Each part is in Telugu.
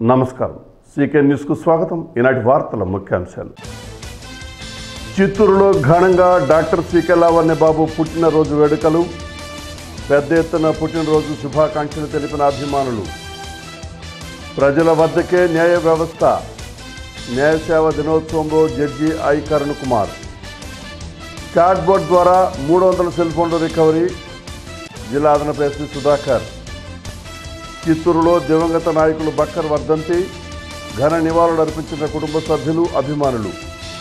నమస్కారం సీకే న్యూస్కు స్వాగతం ఈనాటి వార్తల ముఖ్యాంశాలు చిత్తూరులో ఘనంగా డాక్టర్ సీకే లావణ్య బాబు పుట్టినరోజు వేడుకలు పెద్ద ఎత్తున పుట్టినరోజు శుభాకాంక్షలు తెలిపిన అభిమానులు ప్రజల వద్దకే న్యాయ వ్యవస్థ న్యాయ సేవ దినోత్సవంలో judge I Karun Kumar chat board ద్వారా మూడు వందల సెల్ ఫోన్లు రికవరీ జిల్లా అదనపు ఎస్పీ సుధాకర్ చిత్తూరులో దివంగత నాయకులు బక్కర్ వర్ధంతి ఘన నివాళులు అర్పించిన కుటుంబ సభ్యులు అభిమానులు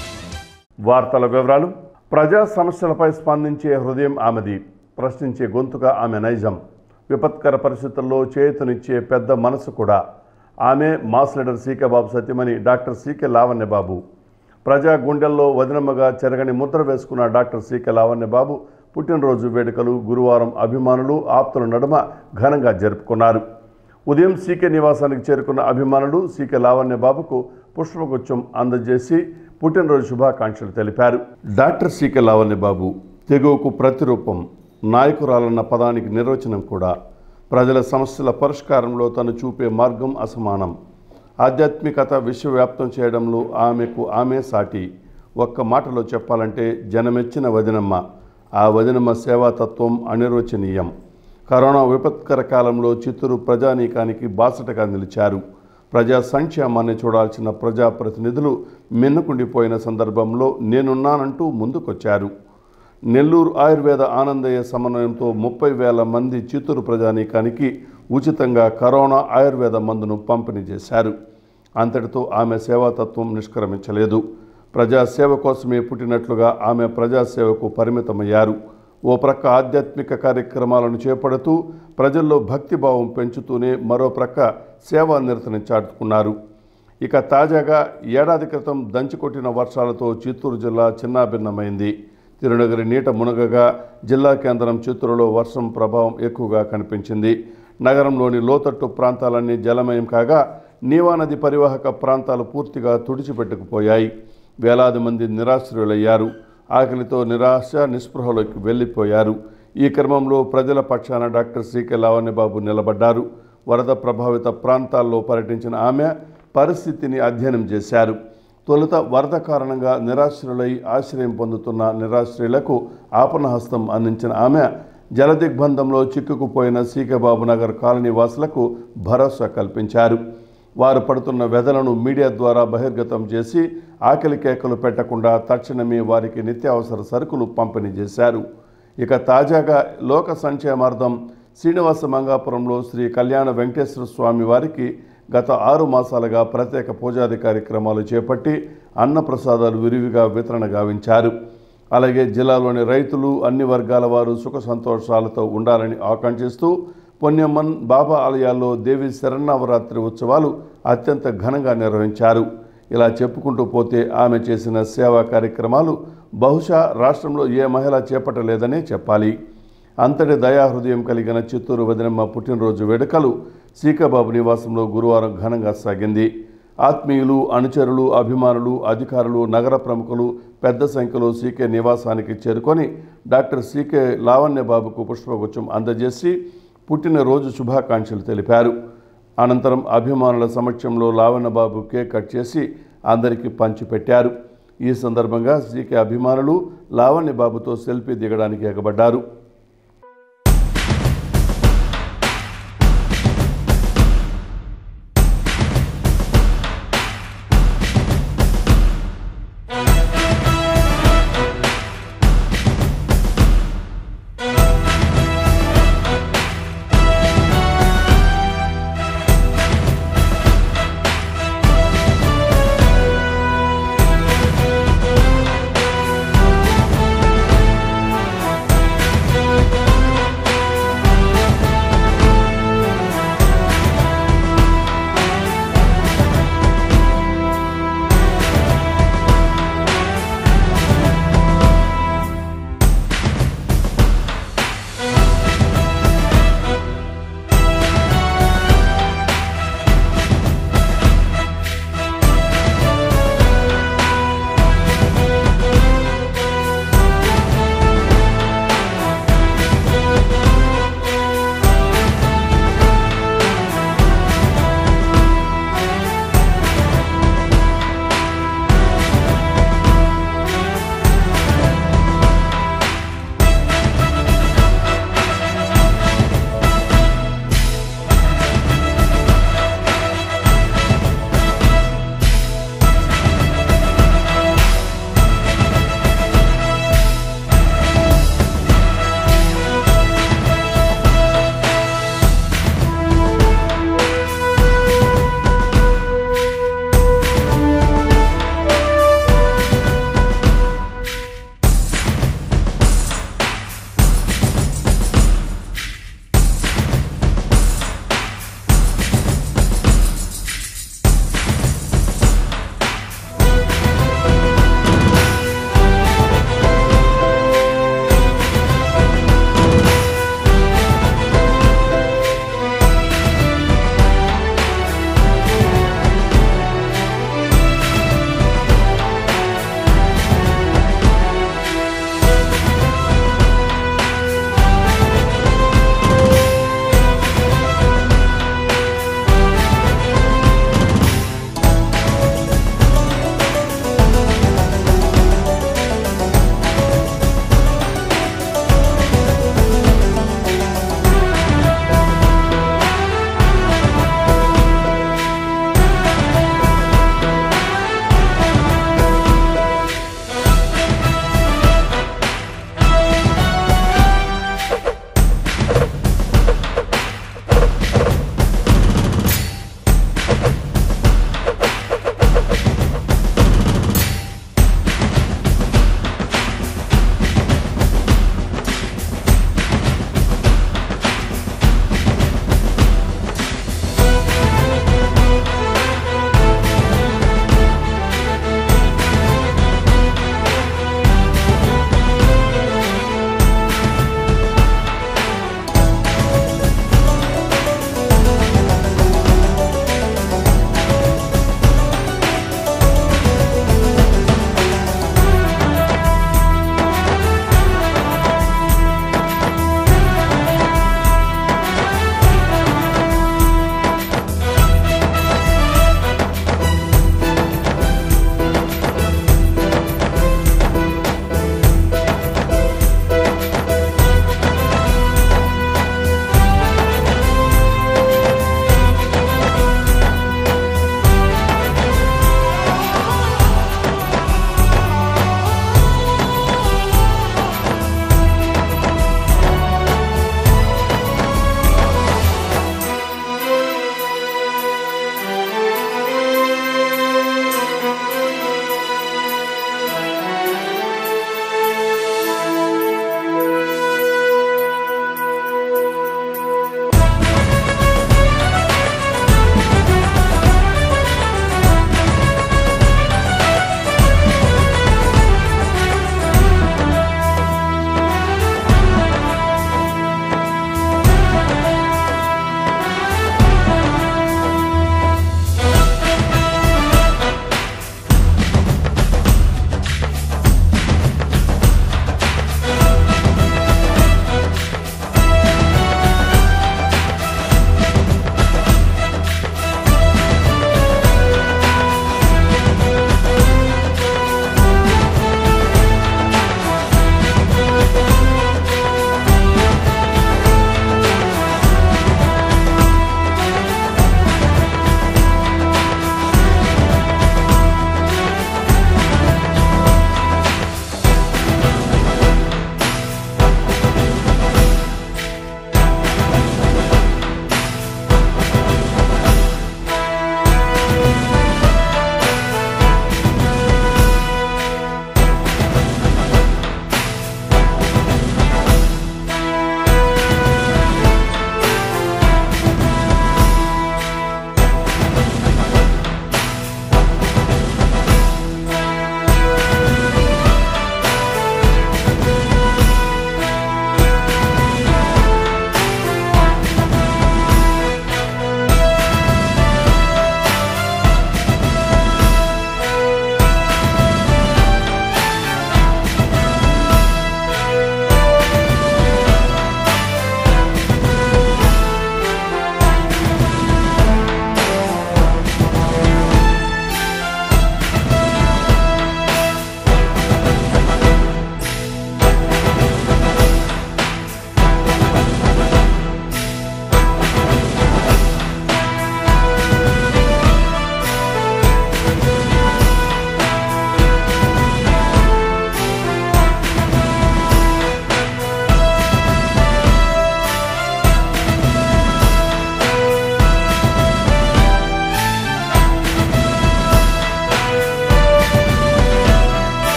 వార్తల వివరాలు ప్రజా సమస్యలపై స్పందించే హృదయం ఆమెది ప్రశ్నించే గొంతుగా ఆమె నైజం విపత్కర పరిస్థితుల్లో చేతునిచ్చే పెద్ద మనసు కూడా ఆమె mass leader CK Babu Satyamani doctor CK Lavanya Babu ప్రజా గుండెల్లో వదినమ్మగా చెరగని ముద్ర వేసుకున్న డాక్టర్ సీకే లావణ్య బాబు పుట్టినరోజు వేడుకలు గురువారం అభిమానులు ఆప్తుల నడుమ ఘనంగా జరుపుకున్నారు ఉదయం సీకే నివాసానికి చేరుకున్న అభిమానులు సీకే లావణ్య బాబుకు పుష్పగుచ్చం అందజేసి పుట్టినరోజు శుభాకాంక్షలు తెలిపారు డాక్టర్ సీకే లావణ్య బాబు తెగువకు ప్రతిరూపం నాయకురాలన్న పదానికి నిర్వచనం కూడా ప్రజల సమస్యల పరిష్కారంలో తను చూపే మార్గం అసమానం ఆధ్యాత్మికత విశ్వవ్యాప్తం చేయడంలో ఆమెకు ఆమె సాటి ఒక్క మాటలో చెప్పాలంటే జనమెచ్చిన వదినమ్మ ఆ వదినమ్మ సేవాతత్వం అనిర్వచనీయం కరోనా విపత్కర కాలంలో చిత్తూరు ప్రజానీకానికి బాసటగా నిలిచారు ప్రజా సంక్షేమాన్ని చూడాల్సిన ప్రజాప్రతినిధులు మిన్నకుండిపోయిన సందర్భంలో నేనున్నానంటూ ముందుకొచ్చారు నెల్లూరు ఆయుర్వేద ఆనందయ్య సమన్వయంతో ముప్పై వేల మంది చిత్తూరు ప్రజానీకానికి ఉచితంగా కరోనా ఆయుర్వేద మందును పంపిణీ చేశారు అంతటితో ఆమె సేవాతత్వం నిష్క్రమించలేదు ప్రజాసేవ కోసమే పుట్టినట్లుగా ఆమె ప్రజాసేవకు పరిమితమయ్యారు ఓ ప్రక్క ఆధ్యాత్మిక కార్యక్రమాలను చేపడుతూ ప్రజల్లో భక్తిభావం పెంచుతూనే మరో ప్రక్క సేవా నిరతని చాటుకున్నారు ఇక తాజాగా ఏడాది క్రితం దంచికొట్టిన వర్షాలతో చిత్తూరు జిల్లా చిన్నాభిన్నమైంది తిరునగరి నీట మునగగా జిల్లా కేంద్రం చిత్తూరులో వర్షం ప్రభావం ఎక్కువగా కనిపించింది నగరంలోని లోతట్టు ప్రాంతాలన్నీ జలమయం కాగా నీవా నది పరివాహక ప్రాంతాలు పూర్తిగా తుడిచిపెట్టుకుపోయాయి వేలాది మంది నిరాశ్రయులయ్యారు ఆకలితో నిరాశ నిస్పృహలోకి వెళ్ళిపోయారు ఈ క్రమంలో ప్రజల పక్షాన డాక్టర్ సీకే లావణ్యబాబు నిలబడ్డారు వరద ప్రభావిత ప్రాంతాల్లో పర్యటించిన ఆమె పరిస్థితిని అధ్యయనం చేశారు తొలుత వరద కారణంగా నిరాశ్రులై ఆశ్రయం పొందుతున్న నిరాశ్రయులకు ఆపణహస్తం అందించిన ఆమె జలదిగ్బంధంలో చిక్కుకుపోయిన సీకబాబు నగర్ కాలనీ వాసులకు భరోసా కల్పించారు వారు పడుతున్న వ్యధలను మీడియా ద్వారా బహిర్గతం చేసి ఆకలి కేకలు పెట్టకుండా తక్షణమే వారికి నిత్యావసర సరుకులు పంపిణీ చేశారు ఇక తాజాగా లోక సంక్షేమార్థం శ్రీనివాస మంగాపురంలో శ్రీ కళ్యాణ వెంకటేశ్వర స్వామి వారికి గత ఆరు మాసాలుగా ప్రత్యేక పూజాది కార్యక్రమాలు చేపట్టి అన్నప్రసాదాలు విరివిగా వితరణ గావించారు అలాగే జిల్లాలోని రైతులు అన్ని వర్గాల వారు సుఖ సంతోషాలతో ఉండాలని ఆకాంక్షిస్తూ పొన్యమ్మన్ బాబా ఆలయాల్లో దేవి శరన్నవరాత్రి ఉత్సవాలు అత్యంత ఘనంగా నిర్వహించారు ఇలా చెప్పుకుంటూ పోతే ఆమె చేసిన సేవా కార్యక్రమాలు బహుశా రాష్ట్రంలో ఏ మహిళ చేపట్టలేదనే చెప్పాలి అంతటి దయాహృదయం కలిగిన చిత్తూరు వదినమ్మ పుట్టినరోజు వేడుకలు సీకాబాబు నివాసంలో గురువారం ఘనంగా సాగింది ఆత్మీయులు అనుచరులు అభిమానులు అధికారులు నగర ప్రముఖులు పెద్ద సంఖ్యలో సీకే నివాసానికి చేరుకొని డాక్టర్ సీకే లావణ్యబాబుకు పుష్పగుచ్చం అందజేసి పుట్టినరోజు శుభాకాంక్షలు తెలిపారు అనంతరం అభిమానుల సమక్షంలో లావణ్యబాబు కేక్ కట్ చేసి అందరికీ పంచిపెట్టారు ఈ సందర్భంగా సీకే అభిమానులు లావణ్యబాబుతో సెల్ఫీ దిగడానికి ఎగబడ్డారు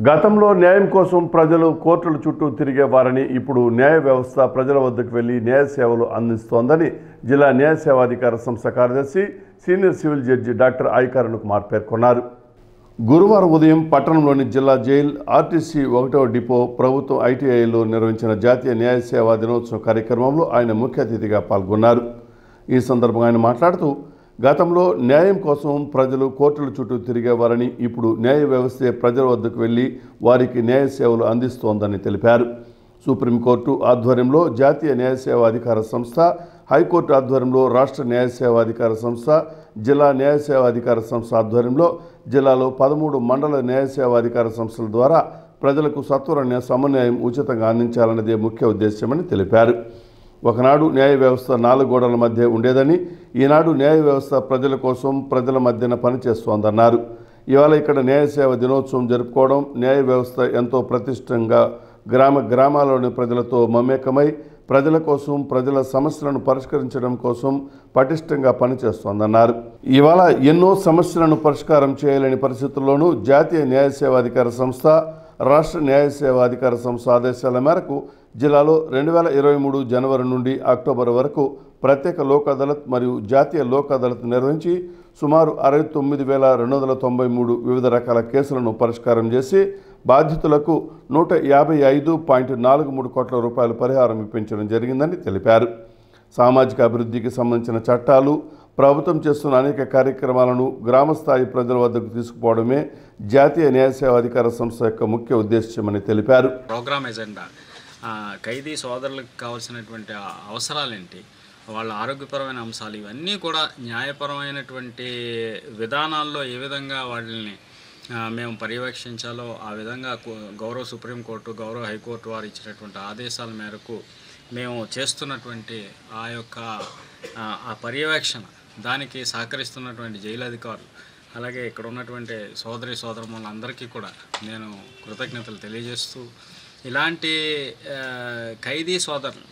గతంలో న్యాయం కోసం ప్రజలు కోర్టుల చుట్టూ తిరిగేవారని ఇప్పుడు న్యాయ వ్యవస్థ ప్రజల వద్దకు వెళ్లి న్యాయ సేవలు అందిస్తోందని జిల్లా న్యాయ సేవాధికార సంస్థ కార్యదర్శి senior civil judge doctor ఐకరణ్ Kumar పేర్కొన్నారు గురువారం ఉదయం పట్టణంలోని జిల్లా జైల్ ఆర్టీసీ ఒకటవ డిపో ప్రభుత్వం ఐటీఐలో నిర్వహించిన జాతీయ న్యాయ సేవా దినోత్సవం కార్యక్రమంలో ఆయన ముఖ్య అతిథిగా పాల్గొన్నారు ఈ సందర్భంగా ఆయన మాట్లాడుతూ గతంలో న్యాయం కోసం ప్రజలు కోర్టుల చుట్టూ తిరిగేవారని ఇప్పుడు న్యాయ వ్యవస్థే ప్రజల వద్దకు వెళ్లి వారికి న్యాయ సేవలు అందిస్తోందని తెలిపారు సుప్రీంకోర్టు ఆధ్వర్యంలో జాతీయ న్యాయ సేవా అధికార సంస్థ హైకోర్టు ఆధ్వర్యంలో రాష్ట్ర న్యాయ సేవా అధికార సంస్థ జిల్లా న్యాయ సేవా అధికార సంస్థ ఆధ్వర్యంలో జిల్లాలో పదమూడు మండల న్యాయ సేవా అధికార సంస్థల ద్వారా ప్రజలకు సత్వర న్యాయ సమన్వయం ఉచితంగా అందించాలన్నదే ముఖ్య ఉద్దేశ్యమని తెలిపారు ఒకనాడు న్యాయ వ్యవస్థ నాలుగు గోడల మధ్య ఉండేదని ఈనాడు న్యాయ వ్యవస్థ ప్రజల కోసం ప్రజల మధ్యన పనిచేస్తోందన్నారు ఇవాళ ఇక్కడ న్యాయ సేవ దినోత్సవం జరుపుకోవడం న్యాయ వ్యవస్థ ఎంతో ప్రతిష్టంగా గ్రామ గ్రామాల్లోని ప్రజలతో మమేకమై ప్రజల కోసం ప్రజల సమస్యలను పరిష్కరించడం కోసం పటిష్టంగా పనిచేస్తోందన్నారు ఇవాళ ఎన్నో సమస్యలను పరిష్కారం చేయలేని పరిస్థితుల్లోనూ జాతీయ న్యాయ సేవాధికార సంస్థ రాష్ట్ర న్యాయ సేవాధికార సంస్థ ఆదేశాల మేరకు జిల్లాలో రెండు వేల ఇరవై మూడు జనవరి నుండి అక్టోబర్ వరకు ప్రత్యేక లోక్ అదాలత్ మరియు జాతీయ లోక్ అదాలత్ నిర్వహించి సుమారు అరవై తొమ్మిది వేల రెండు వందల తొంభై మూడు వివిధ రకాల కేసులను పరిష్కారం చేసి బాధితులకు నూట యాభై ఐదు పాయింట్ నాలుగు మూడు కోట్ల రూపాయల పరిహారం ఇప్పించడం జరిగిందని తెలిపారు సామాజిక అభివృద్ధికి సంబంధించిన చట్టాలు ప్రభుత్వం చేస్తున్న అనేక కార్యక్రమాలను గ్రామస్థాయి ప్రజల వద్దకు తీసుకుపోవడమే జాతీయ న్యాయ సేవా అధికార సంస్థ యొక్క ముఖ్య ఉద్దేశ్యమని తెలిపారు ప్రోగ్రామ్ ఎజెండా ఆ, ఖైదీ సోదరులకు కావాల్సినటువంటి ఆ అవసరాలేంటి వాళ్ళ ఆరోగ్యపరమైన అంశాలు ఇవన్నీ కూడా న్యాయపరమైనటువంటి విధానాల్లో ఏ విధంగా వాళ్ళని ఆ, మేము పర్యవేక్షించాలో ఆ విధంగా కు- గౌరవ సుప్రీంకోర్టు గౌరవ హైకోర్టు వారు ఇచ్చినటువంటి ఆదేశాల మేరకు మేము చేస్తున్నటువంటి ఆ యొక్క ఆ, ఆ పర్యవేక్షణ దానికి సహకరిస్తున్నటువంటి జైలు అధికారులు అలాగే ఇక్కడ ఉన్నటువంటి సోదరి సోదరులందరికీ కూడా నేను కృతజ్ఞతలు తెలియజేస్తూ ఇలాంటి ఆ, ఖైదీ సోదరులు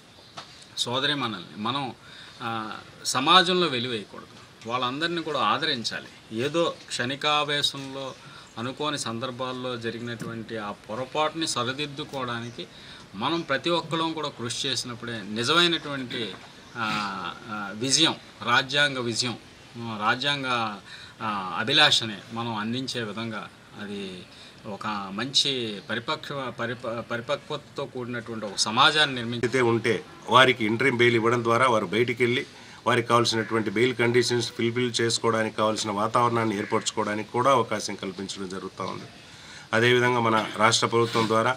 సోదరి మనల్ని మనం ఆ, సమాజంలో వెలివేయకూడదు వాళ్ళందరినీ కూడా ఆదరించాలి ఏదో క్షణికావేశంలో అనుకోని సందర్భాల్లో జరిగినటువంటి ఆ పొరపాటుని సరిదిద్దుకోవడానికి మనం ప్రతి ఒక్కరం కూడా కృషి చేసినప్పుడే నిజమైనటువంటి ఆ, ఆ, విజయం రాజ్యాంగ విజయం ఆ, రాజ్యాంగ ఆ, అభిలాషని మనం అందించే విధంగా అది ఒక మంచి పరిపక్వ పరిప పరిపక్వతతో కూడినటువంటి ఒక సమాజాన్ని నిర్మించి అయితే ఉంటే వారికి ఇంటరీం బెయిల్ ఇవ్వడం ద్వారా వారు బయటికి వెళ్ళి వారికి కావాల్సినటువంటి బెయిల్ కండిషన్స్ ఫిల్ఫిల్ చేసుకోవడానికి కావాల్సిన వాతావరణాన్ని ఏర్పరచుకోవడానికి కూడా అవకాశం కల్పించడం జరుగుతూ ఉంది అదేవిధంగా మన రాష్ట్ర ప్రభుత్వం ద్వారా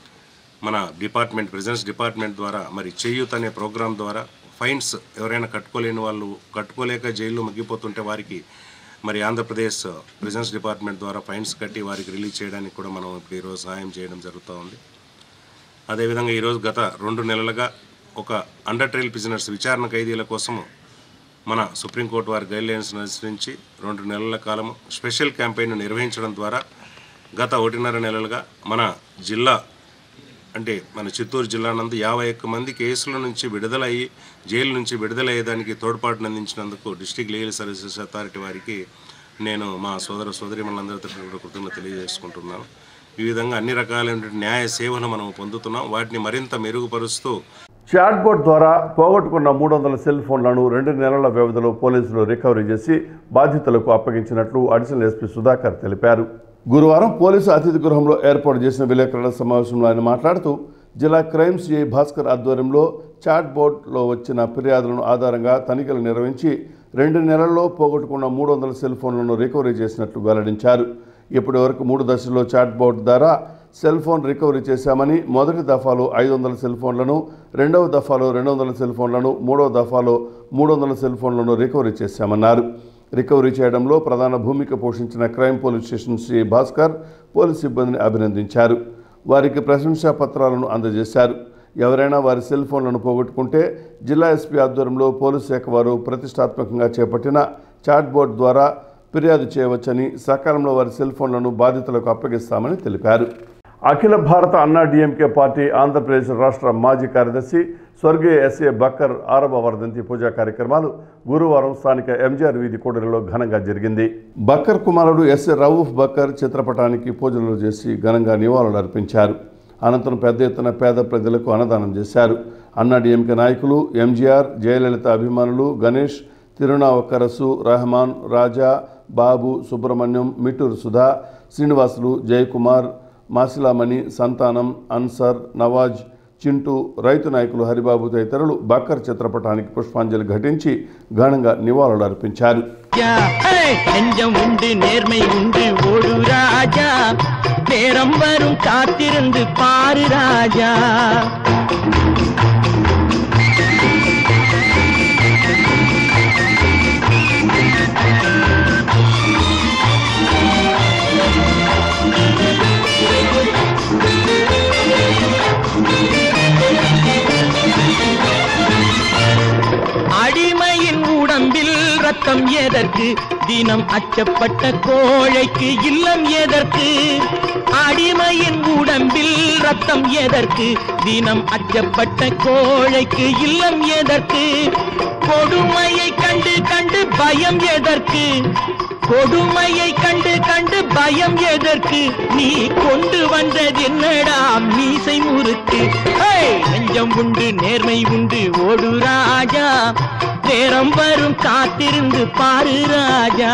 మన డిపార్ట్మెంట్ ప్రెజెన్స్ డిపార్ట్మెంట్ ద్వారా మరి చేయూత్ అనే ప్రోగ్రాం ద్వారా ఫైన్స్ ఎవరైనా కట్టుకోలేని వాళ్ళు కట్టుకోలేక జైల్లో మగ్గిపోతుంటే వారికి మరి ఆంధ్రప్రదేశ్ ప్రెజెన్స్ డిపార్ట్మెంట్ ద్వారా ఫైన్స్ కట్టి వారికి రిలీజ్ చేయడానికి కూడా మనం ఇప్పుడు ఈరోజు సహాయం చేయడం జరుగుతూ ఉంది అదేవిధంగా ఈరోజు గత రెండు నెలలుగా ఒక అండర్ ట్రయల్ ప్రిజనర్స్ విచారణ ఖైదీల కోసము మన సుప్రీంకోర్టు వారి గైడ్లైన్స్ అనుసరించి రెండు నెలల కాలము స్పెషల్ క్యాంపెయిన్ నిర్వహించడం ద్వారా గత ఒకటిన్నర నెలలుగా మన జిల్లా అంటే మన చిత్తూరు జిల్లా నందు యాభై ఒక్క మంది కేసుల నుంచి విడుదలయ్యి జైలు నుంచి విడుదలయ్యేదానికి తోడ్పాటును అందించినందుకు డిస్టిక్ లీగల్ సర్వీసెస్ అథారిటీ వారికి నేను మా సోదర సోదరిమణులందరి తరఫున కూడా కృతజ్ఞత తెలియజేసుకుంటున్నాను ఈ విధంగా అన్ని రకాలైనటువంటి న్యాయ సేవలు మనం పొందుతున్నాం వాటిని మరింత మెరుగుపరుస్తూ చాట్ బోర్డ్ ద్వారా పోగొట్టుకున్న మూడు వందల సెల్ ఫోన్లను రెండు నెలల వ్యవధిలో పోలీసులు రికవరీ చేసి బాధితులకు అప్పగించినట్లు అడిషనల్ ఎస్పీ సుధాకర్ తెలిపారు గురువారం పోలీసు అతిథి గృహంలో ఏర్పాటు చేసిన విలేకరుల సమావేశంలో ఆయన మాట్లాడుతూ జిల్లా క్రైమ్ సిఐ భాస్కర్ ఆధ్వర్యంలో చాట్ బోర్డులో వచ్చిన ఫిర్యాదులను ఆధారంగా తనిఖీలు నిర్వహించి రెండు నెలల్లో పోగొట్టుకున్న మూడు వందల సెల్ ఫోన్లను రికవరీ చేసినట్లు వెల్లడించారు ఇప్పటి వరకు మూడు దశల్లో చాట్ బోర్డు ద్వారా సెల్ ఫోన్ రికవరీ చేశామని మొదటి దఫాలో ఐదు వందల సెల్ ఫోన్లను రెండవ దఫాలో రెండు వందల సెల్ ఫోన్లను మూడవ దఫాలో మూడు వందల సెల్ ఫోన్లను రికవరీ చేశామన్నారు రికవరీ చేయడంలో ప్రధాన భూమిక పోషించిన crime police station Shri Bhaskar police సిబ్బందిని అభినందించారు వారికి ప్రశంసా పత్రాలను అందజేశారు ఎవరైనా వారి సెల్ ఫోన్లను పోగొట్టుకుంటే జిల్లా ఎస్పీ ఆధ్వర్యంలో పోలీస్ శాఖ వారు ప్రతిష్టాత్మకంగా చేపట్టిన చాట్ బోర్డ్ ద్వారా ఫిర్యాదు చేయవచ్చని సకాలంలో వారి సెల్ ఫోన్లను బాధితులకు అప్పగిస్తామని తెలిపారు అఖిల భారత అన్నా డిఎంకే పార్టీ ఆంధ్రప్రదేశ్ రాష్ట్ర మాజీ కార్యదర్శి స్వర్గీయ ఎస్ఏ బక్కర్ ఆరవ వర్ధంతి పూజా కార్యక్రమాలు గురువారం స్థానిక ఎంజీఆర్ వీధి కూడలిలో ఘనంగా జరిగింది బక్కర్ కుమారుడు ఎస్ఏ రవూఫ్ బక్కర్ చిత్రపటానికి పూజలు చేసి ఘనంగా నివాళులు అర్పించారు అనంతరం పెద్ద ఎత్తున పేద ప్రజలకు అన్నదానం చేశారు అన్నా డిఎంకే నాయకులు ఎంజీఆర్ జయలలిత అభిమానులు గణేష్ తిరునావక్కరసు రెహమాన్ రాజా బాబు సుబ్రహ్మణ్యం మిట్టూరు సుధా శ్రీనివాసులు జయకుమార్ మాసిలామణి సంతానం అన్సర్ నవాజ్ చింటూ రైతు నాయకులు హరిబాబు తదితరులు బక్కర్ చిత్రపటానికి పుష్పాంజలి ఘటించి ఘనంగా నివాళులు అర్పించారు ராஜா ஏய், நெஞ்சம் உண்டு நேர்மை உண்டு ஓடு ராஜா நேரம் வரும் காத்திருந்து பாரு ராஜா அடிமையின் உடம்பில் ரத்தம் எதற்கு தினம் அச்சப்பட்ட கோழைக்கு இல்லம் எதற்கு அடிமையின் உடம்பில் ரத்தம் எதற்கு தினம் அச்சப்பட்ட கோழைக்கு இல்லம் எதற்கு கொடுமையை கண்டு கண்டு பயம் எதற்கு கொடுமையை கண்டு கண்டு பயம் எதற்கு நீ கொண்டு வந்தது என்னடா மீசை முறுக்கு ஹேய்! நெஞ்சம் உண்டு நேர்மை உண்டு ஓடு ராஜா நேரம் வரும் காத்திருந்து பாரு ராஜா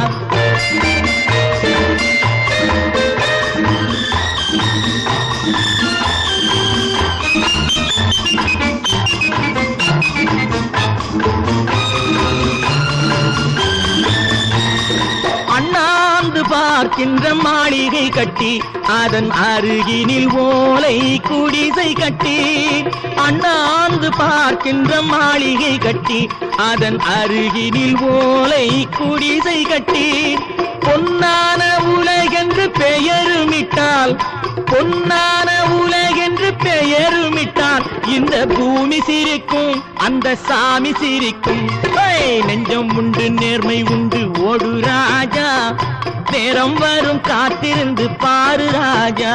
அண்ணாந்து பார்க்கின்ற மாளிகை கட்டி அதன் அருகினில் ஓலை குடிசை கட்டி அண்ணாந்து பார்க்கின்ற மாளிகை கட்டி அதன் அருகினில் ஓலை குடிசை கட்டி பொன்னான உலகென்று பெயருமிட்டால் பொன்னான உலகென்று பெயருமிட்டால் இந்த பூமி சிரிக்கும் அந்த சாமி சிரிக்கும் ஏய், நெஞ்சம் உண்டு நேர்மை உண்டு ஓடு ராஜா நேரம் வரும் காத்திருந்து பாரு ராஜா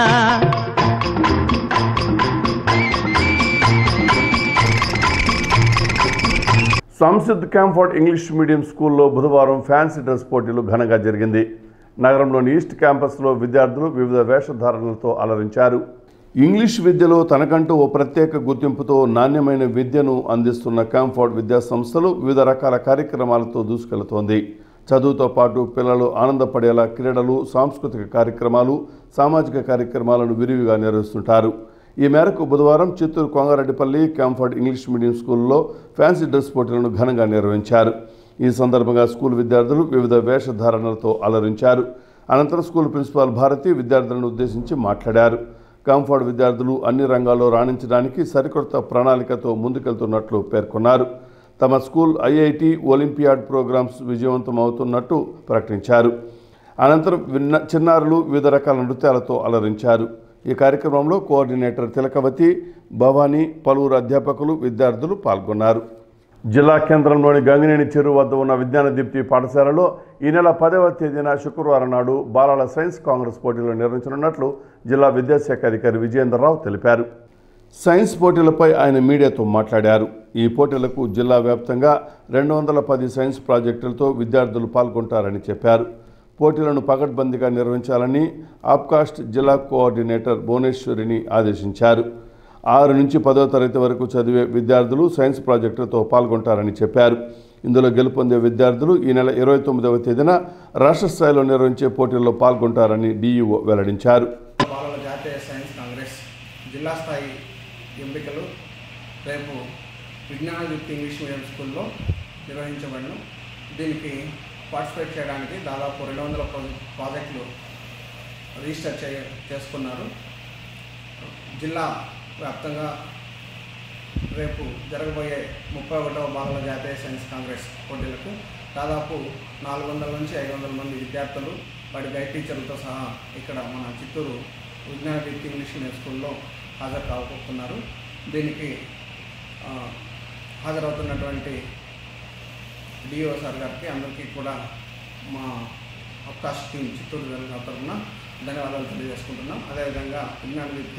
సంసిద్ క్యాంఫర్ట్ ఇంగ్లీష్ మీడియం స్కూల్లో బుధవారం ఫ్యాన్సీ డ్రెస్ పోటీలు ఘనంగా జరిగింది నగరంలోని ఈస్ట్ క్యాంపస్లో విద్యార్థులు వివిధ వేషధారణలతో అలరించారు ఇంగ్లీష్ విద్యలో తనకంటూ ఓ ప్రత్యేక గుర్తింపుతో నాణ్యమైన విద్యను అందిస్తున్న క్యాంఫర్ట్ విద్యా సంస్థలు వివిధ రకాల కార్యక్రమాలతో దూసుకెళుతోంది చదువుతో పాటు పిల్లలు ఆనందపడేలా క్రీడలు సాంస్కృతిక కార్యక్రమాలు సామాజిక కార్యక్రమాలను విరివిగా నిర్వహిస్తుంటారు ఈ మేరకు బుధవారం Chittoor Kongareddipalli Camford English medium స్కూల్లో ఫ్యాన్సీ డ్రెస్ పోటీలను ఘనంగా నిర్వహించారు ఈ సందర్భంగా స్కూల్ విద్యార్థులు వివిధ వేషధారణలతో అలరించారు అనంతరం స్కూల్ ప్రిన్సిపాల్ భారతి విద్యార్థులను ఉద్దేశించి మాట్లాడారు కాంఫర్డ్ విద్యార్థులు అన్ని రంగాల్లో రాణించడానికి సరికొత్త ప్రణాళికతో ముందుకెళ్తున్నట్లు పేర్కొన్నారు తమ స్కూల్ ఐఐటి ఒలింపియాడ్ ప్రోగ్రామ్స్ విజయవంతం అవుతున్నట్టు ప్రకటించారు అనంతరం విన్న చిన్నారులు వివిధ రకాల నృత్యాలతో అలరించారు ఈ కార్యక్రమంలో కోఆర్డినేటర్ తిలకవతి భవానీ పలువురు అధ్యాపకులు విద్యార్థులు పాల్గొన్నారు జిల్లా కేంద్రంలోని గంగినేని చెరువు వద్ద ఉన్న విజ్ఞాన దీప్తి పాఠశాలలో ఈ నెల పదవ తేదీన శుక్రవారం నాడు బాలల సైన్స్ కాంగ్రెస్ పోటీలు నిర్వహించనున్నట్లు జిల్లా విద్యాశాఖ అధికారి విజయేంద్రరావు తెలిపారు సైన్స్ పోటీలపై ఆయన మీడియాతో మాట్లాడారు ఈ పోటీలకు జిల్లా వ్యాప్తంగా రెండు వందల పది సైన్స్ ప్రాజెక్టులతో విద్యార్థులు పాల్గొంటారని చెప్పారు పోటీలను పకడ్బందీగా నిర్వహించాలని ఆప్కాస్ట్ జిల్లా కోఆర్డినేటర్ భువనేశ్వరిని ఆదేశించారు ఆరు నుంచి పదో తరగతి వరకు చదివే విద్యార్థులు సైన్స్ ప్రాజెక్టులతో పాల్గొంటారని చెప్పారు ఇందులో గెలుపొందే విద్యార్థులు ఈ నెల ఇరవై తొమ్మిదవ తేదీన రాష్ట్ర స్థాయిలో నిర్వహించే పోటీల్లో పాల్గొంటారని డీఈఓ వెల్లడించారు బాలల జాతీయ సైన్స్ కాంగ్రెస్ జిల్లా స్థాయి ఎంపికలు రేపు విజ్ఞాన యుక్తి ఇంగ్లీష్ మీడియం స్కూల్లో నిర్వహించబడను దీనికి పార్టిసిపేట్ చేయడానికి దాదాపు రెండు వందల ప్రాజె- ప్రాజెక్టులు రిజిస్టర్ చే చేసుకున్నారు జిల్లా వ్యాప్తంగా రేపు జరగబోయే ముప్పై ఒకటవ బాలల జాతీయ సైన్స్ కాంగ్రెస్ పోటీలకు దాదాపు నాలుగు వందల నుంచి ఐదు వందల మంది విద్యార్థులు వాటి గైడ్ టీచర్లతో సహా ఇక్కడ మన చిత్తూరు విజ్ఞాన దీప్తి ఇంగ్లీష్ మీడియం స్కూల్లో హాజరు కావబోతున్నారు దీనికి ఆ, హాజరవుతున్నటువంటి డిఓ సార్ గారికి అందరికీ కూడా మా అవకాశ టీం చిత్తూరు జిల్లా తరఫున ధన్యవాదాలు తెలియజేసుకుంటున్నాం అదేవిధంగా విజ్ఞాన దీప్తి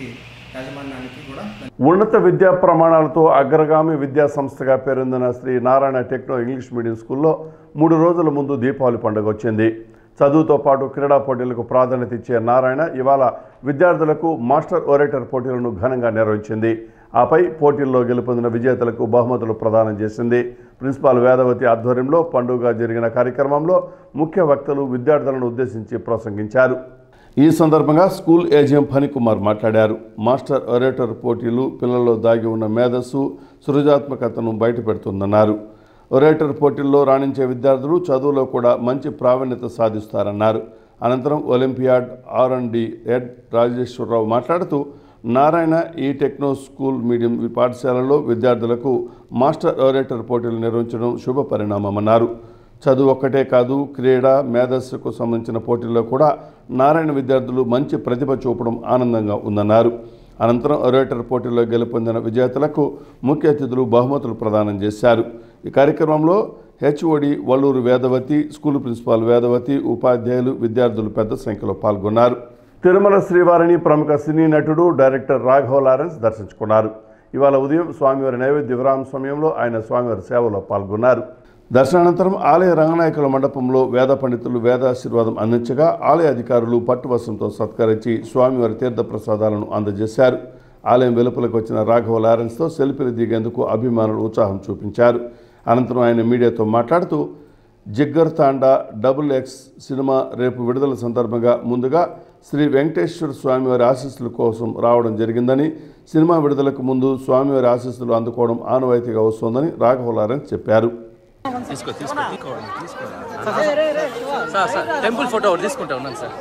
యాజమాన్యానికి కూడా ఉన్నత విద్యా ప్రమాణాలతో అగ్రగామి విద్యా సంస్థగా పేరొందిన Shri Narayana techno English medium స్కూల్లో మూడు రోజుల ముందు దీపావళి పండుగ వచ్చింది చదువుతో పాటు క్రీడా పోటీలకు ప్రాధాన్యత ఇచ్చే నారాయణ ఇవాళ విద్యార్థులకు మాస్టర్ ఒరేటర్ పోటీలను ఘనంగా నిర్వహించింది ఆపై పోటీల్లో గెలుపొందిన విజేతలకు బహుమతులు ప్రదానం చేసింది ప్రిన్సిపాల్ వేదవతి ఆధ్వర్యంలో పండుగ జరిగిన కార్యక్రమంలో ముఖ్య వక్తలు విద్యార్థులను ఉద్దేశించి ప్రసంగించారు ఈ సందర్భంగా స్కూల్ ఏజీఎం ఫణికుమార్ మాట్లాడారు మాస్టర్ ఒరేటర్ పోటీలు పిల్లల్లో దాగి ఉన్న మేధస్సు సృజాత్మకతను బయటపెడుతుందన్నారు ఒరేటర్ పోటీల్లో రాణించే విద్యార్థులు చదువులో కూడా మంచి ప్రావీణ్యత సాధిస్తారన్నారు అనంతరం ఒలింపియాడ్ ఆర్ అండ్ డి ఎడ్ రాజేశ్వరరావు మాట్లాడుతూ నారాయణ ఈ టెక్నో స్కూల్ మీడియం పాఠశాలలో విద్యార్థులకు మాస్టర్ ఒరేటర్ పోటీలు నిర్వహించడం శుభ పరిణామమన్నారు చదువు ఒక్కటే కాదు క్రీడ మేధస్సుకు సంబంధించిన పోటీల్లో కూడా నారాయణ విద్యార్థులు మంచి ప్రతిభ చూపడం ఆనందంగా ఉందన్నారు అనంతరం ఒరేటర్ పోటీల్లో గెలుపొందిన విజేతలకు ముఖ్య అతిథులు బహుమతులు ప్రదానం చేశారు ఈ కార్యక్రమంలో HOD Valluru Vedavathi school principal Vedavathi ఉపాధ్యాయులు విద్యార్థులు పెద్ద సంఖ్యలో పాల్గొన్నారు తిరుమల శ్రీవారిని ప్రముఖ సినీ నటుడు డైరెక్టర్ రాఘవ లారెన్స్ దర్శించుకున్నారు ఇవాళ ఉదయం స్వామివారి నైవేద్య విరామ సమయంలో ఆయన స్వామివారి సేవలో పాల్గొన్నారు దర్శనానంతరం ఆలయ రంగనాయకుల మండపంలో వేద పండితులు వేదాశీర్వాదం అందించగా ఆలయ అధికారులు పట్టువస్త్రంతో సత్కరించి స్వామివారి తీర్థ ప్రసాదాలను అందజేశారు ఆలయం వెలుపలకు వచ్చిన రాఘవ లారెన్స్తో సెల్ఫీలు దిగేందుకు అభిమానులు ఉత్సాహం చూపించారు అనంతరం ఆయన మీడియాతో మాట్లాడుతూ జిగ్గర్ తాండా డబుల్ ఎక్స్ సినిమా రేపు విడుదల సందర్భంగా ముందుగా శ్రీ వెంకటేశ్వర స్వామివారి ఆశీస్సుల కోసం రావడం జరిగిందని సినిమా విడుదలకు ముందు స్వామివారి ఆశీస్సులు అందుకోవడం ఆనవాయితీగా వస్తోందని రాఘవ లారెన్స్ చెప్పారు తీసుకో తీసుకో తీసుకోండి తీసుకోండి సార్ సార్ టెంపుల్ ఫోటో ఒకటి తీసుకుంటా ఉన్నాను సార్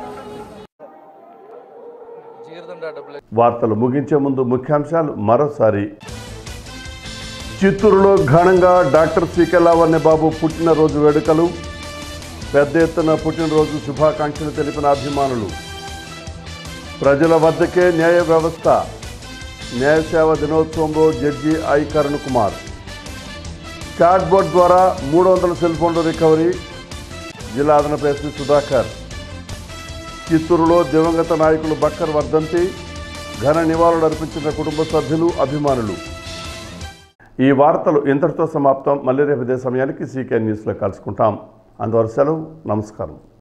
జీరదండ డబ్బులు వార్తలు ముగించే ముందు ముఖ్యాంశాలు మరోసారి చిత్తూరులో ఘనంగా డాక్టర్ శ్రీకళావణ్య బాబు పుట్టినరోజు వేడుకలు పెద్ద ఎత్తున పుట్టినరోజు శుభాకాంక్షలు తెలిపిన అభిమానులు ప్రజల వద్దకే న్యాయ వ్యవస్థ న్యాయ సేవ దినోత్సవంలో judge I Karun Kumar chat board ద్వారా మూడు వందల సెల్ ఫోన్ల రికవరీ జిల్లా అదనపు ఎస్పీ సుధాకర్ చిత్తూరులో దివంగత నాయకులు బక్కర్ వర్ధంతి ఘన నివాళులు అర్పించిన కుటుంబ సభ్యులు అభిమానులు ఈ వార్తలు ఇంతటితో సమాప్తం మళ్ళీ రేపు ఇదే సమయానికి సీకే న్యూస్లో కలుసుకుంటాం అందువరకు సెలవు నమస్కారం